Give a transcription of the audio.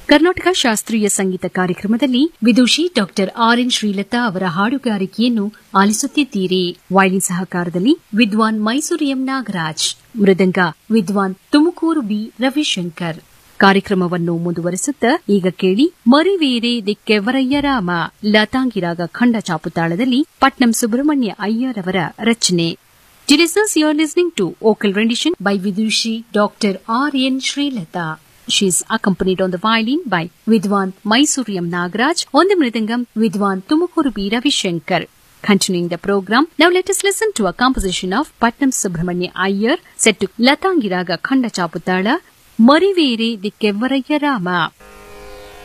ಕರ್ನಾಟಕ ಶಾಸ್ತ್ರೀಯ ಸಂಗೀತ ಕಾರ್ಯಕ್ರಮದಲ್ಲಿ ವಿದುಷಿ ಡಾಕ್ಟರ್ ಆರ್ ಎನ್ ಶ್ರೀಲತಾ ಅವರ ಹಾಡುಗಾರಿಕೆಯನ್ನು ಆಲಿಸುತ್ತಿದ್ದೀರಿ ವೈಲಿನ್ ಸಹಕಾರದಲ್ಲಿ ವಿದ್ವಾನ್ ಮೈಸೂರು ಎಂ ನಾಗರಾಜ್ ಮೃದಂಗ ವಿದ್ವಾನ್ ತುಮಕೂರು ಬಿ ರವಿಶಂಕರ್ ಕಾರ್ಯಕ್ರಮವನ್ನು ಮುಂದುವರಿಸುತ್ತಾ ಈಗ ಕೇಳಿ ಮರಿವೇರೆ ದಿಕ್ಕೆವರಯ್ಯ ರಾಮ ಲತಾಂಗಿರಾಗ ಖಂಡ ಚಾಪುತಾಳದಲ್ಲಿ ಪಟ್ನಂ ಸುಬ್ರಹ್ಮಣ್ಯ ಅಯ್ಯರ್ ಅವರ ರಚನೆ Listeners, you are listening to vocal rendition by Vidushi Dr. R. N. Srilata. She is accompanied on the violin by Vidwan Mysuriyam Nagaraj, on the mridangam Vidwan Tumakuru B. Ravishankar. Continuing the program, now let us listen to a composition of Patnam Subramanya Iyer set to Latangiraga Khanda Chaputala, Marivere Dikkevvaraya Rama.